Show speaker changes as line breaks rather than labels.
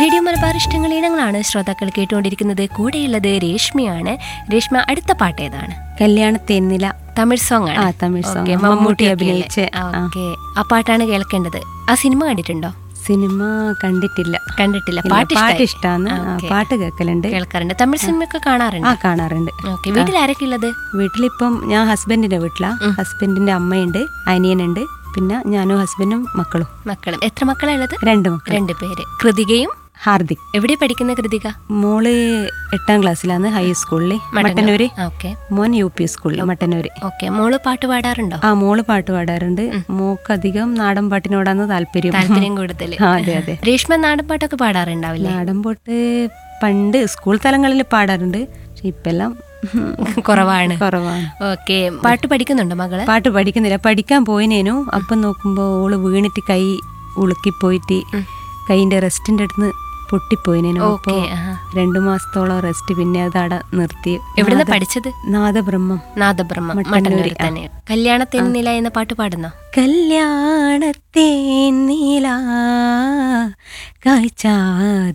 Radio Malabar ഇഷ്ടങ്ങൾ ഇനങ്ങളാണ് ശ്രോതാക്കൾ കേട്ടുകൊണ്ടിരിക്കുന്നത് കൂടെയുള്ളത് രേഷ്മയാണ് രേഷ്മ അടുത്ത പാട്ട് ഏതാണ്
കല്യാണത്തേന്നില
തമിഴ് സോങ് ആണ്
ആ, തമിഴ് song.
Okay,
മമ്മൂട്ടി
മമ്മൂട്ടി
അഭിനയിച്ച, ആ.
ഓക്കെ ആ പാട്ടാണ് കേൾക്കേണ്ടത് ആ സിനിമ കണ്ടിട്ടുണ്ടോ
സിനിമ കണ്ടിട്ടില്ല
കണ്ടിട്ടില്ല
ഇല്ല,
പാട്ട്
പാട്ട്
ഇഷ്ടായി?
ഇഷ്ടാണ്
ആ,
ആ,
okay.
പാട്ട് കേൾക്കലുണ്ട്
കേൾക്കാറുണ്ട് തമിഴ് സിനിമയൊക്കെ കാണാറുണ്ട്
ആ കാണാറുണ്ട്
ഓക്കെ വീട്ടിൽ ആരൊക്കെ ഉള്ളത്
വീട്ടിലിപ്പം ഞാൻ ഹസ്ബൻഡിന്റെ വീട്ടിലാ ഹസ്ബൻഡിന്റെ അമ്മയുണ്ട് അനിയനുണ്ട് പിന്നെ ഞാനും ഹസ്ബൻഡും മക്കളും
മക്കളും എത്ര മക്കളാ ഉള്ളത്
രണ്ട് മക്കൾ
രണ്ട് പേര് കൃതികയും
ഹാർദിക്
എവിടെ പഠിക്കുന്ന കൃതിക
മോള് എട്ടാം ക്ലാസ്സിലാണ് ഹൈസ്കൂളിൽ മട്ടന്നൂര്
ഓക്കെ
മോൻ യു പി സ്കൂളിൽ മട്ടന്നൂര്
ഓക്കെ മോള് പാട്ട് പാടാറുണ്ടോ
ആ മോള് പാട്ട് പാടാറുണ്ട് മോക്ക് അധികം നാടൻ പാട്ടിനോടാണ് താല്പര്യം
താല്പര്യം കൂടുതൽ
ആ, അതെ അതെ
രേഷ്മ നാടൻ പാട്ടൊക്കെ പാടാറുണ്ടാവില്ലേ
നാടൻ പാട്ട് പണ്ട് സ്കൂൾ തലങ്ങളിൽ പാടാറുണ്ട് പക്ഷെ ഇപ്പെല്ലാം
കുറവാണ്
കുറവാണ്
ഓക്കെ പാട്ട് പഠിക്കുന്നുണ്ടോ മകള്
പാട്ട് പഠിക്കുന്നില്ല പഠിക്കാൻ പോയിനേനു അപ്പം നോക്കുമ്പോ ഓള് വീണിട്ട് കൈ ഉളുക്കിപ്പോയിട്ട് കൈന്റെ റെസ്റ്റിന്റെ അടുത്ത് പൊട്ടിപ്പോയിനേനു അപ്പോ
ഓക്കെ ആഹാ.
രണ്ടു മാസത്തോളം റെസ്റ്റ് പിന്നെ അത് അട നിർത്തി
എവിടുന്ന പഠിച്ചത്
നാദബ്രഹ്മം
നാദബ്രഹ്മം
മട്ടന്നൂര്,
മട്ടന്നൂർ തന്നെ കല്യാണത്തെന്നില എന്ന പാട്ട് പാടുന്നോ
കല്യാണത്തേ നീല കാഴ്ചാതെ